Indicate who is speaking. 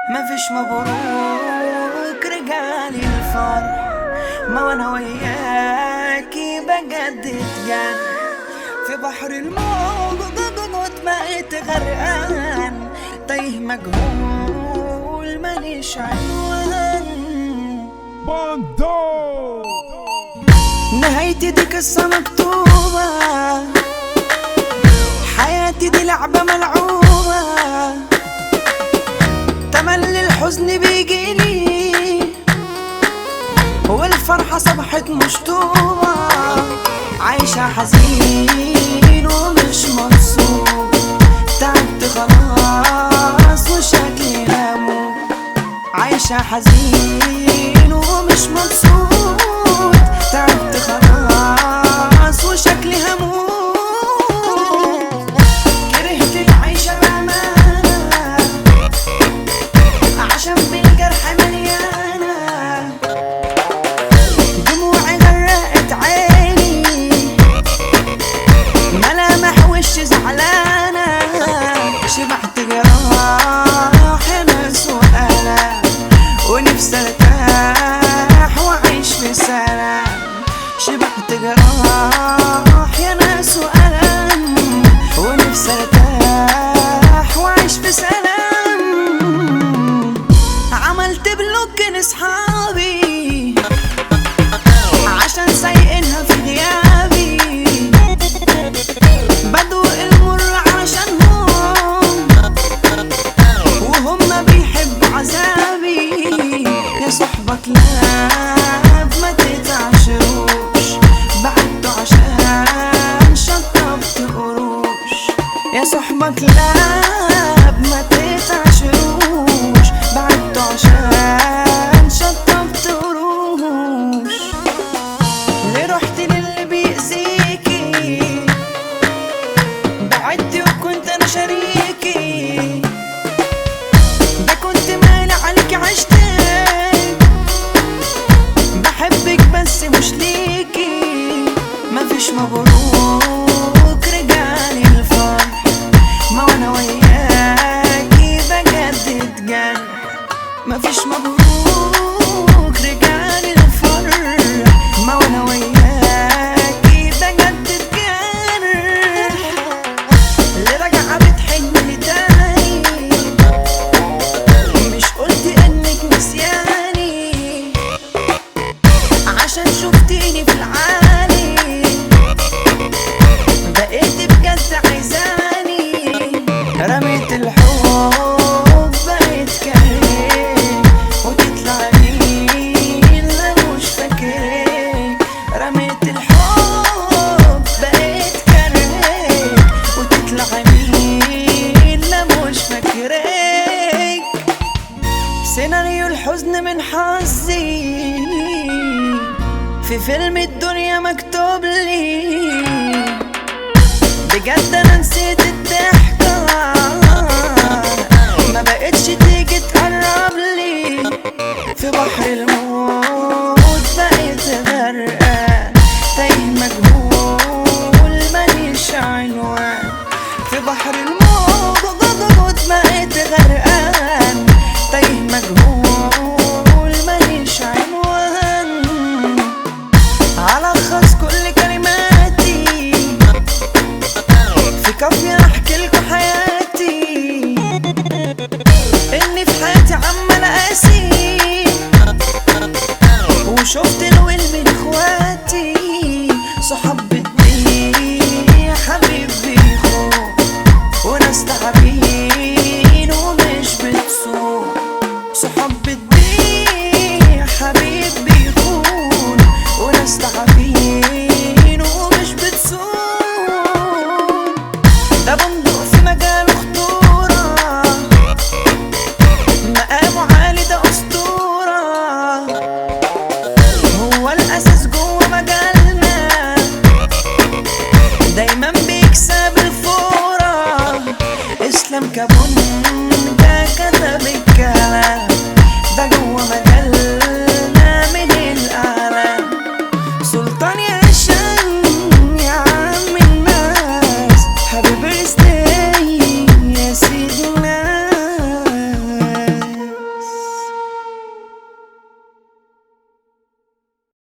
Speaker 1: مفيش مبروك رجالي الفرح ما وانا وياكي بجدد جرح في بحر الموج بقيت غرقان تايه مجهول ماليش عنوان
Speaker 2: باندو
Speaker 1: نهايتي دي قصة مكتوبة حياتي دي لعبة ملعوبة تملي الحزن بيجيلي والفرحة صبحت مشطوبة عايشة حزين ومش مبسوط تعبت خلاص وشكلي هموت عايشة حزين ومش مبسوط تعبت خلاص وشكلي هموت كرهت العيشة بأمانة عشان بالجرح مليانة دموعي غرقت عيني ملامح وشي زعلانة شبعت جراح يا ناس وألم ونفسي ارتاح واعيش في سلام شبعت جراح يا ناس وألم ونفسي ارتاح واعيش في سلام عملت بلوك لاصحابي عشان سايقينها في غيابي بدوق المر علشانهم وهم بيحبوا عذابي يا صحبك لاب ما تتعشروش بعدوا عشان شطبت قروش يا صحبك لاب ما تتعشروش بعدوا عشان شطبت قروش ليه رحت للي بيأذيكي بعدتي وكنت انا شريكي ده كنت مالي عليك عشتك بحبك بس مش ليكي مفيش مبروك رجالي الفرح ما وانا وياكي بجدد جرح مفيش مبروك رجالي الفرح ما وانا وياكي بجدد جرح اللي راجعة بتحن لي تاني مش قلت انك نسياني عشان شفتيني في العالي بقيت بجد عايزاني رميت الحب بقيت كريم وتطلع مين لا مش فاكرك رميت الحب بقيت كريم وتطلع مين لا مش فاكرك سيناريو الحزن من حظي في فيلم الدنيا مكتوب لي بجد انا نسيت الضحكة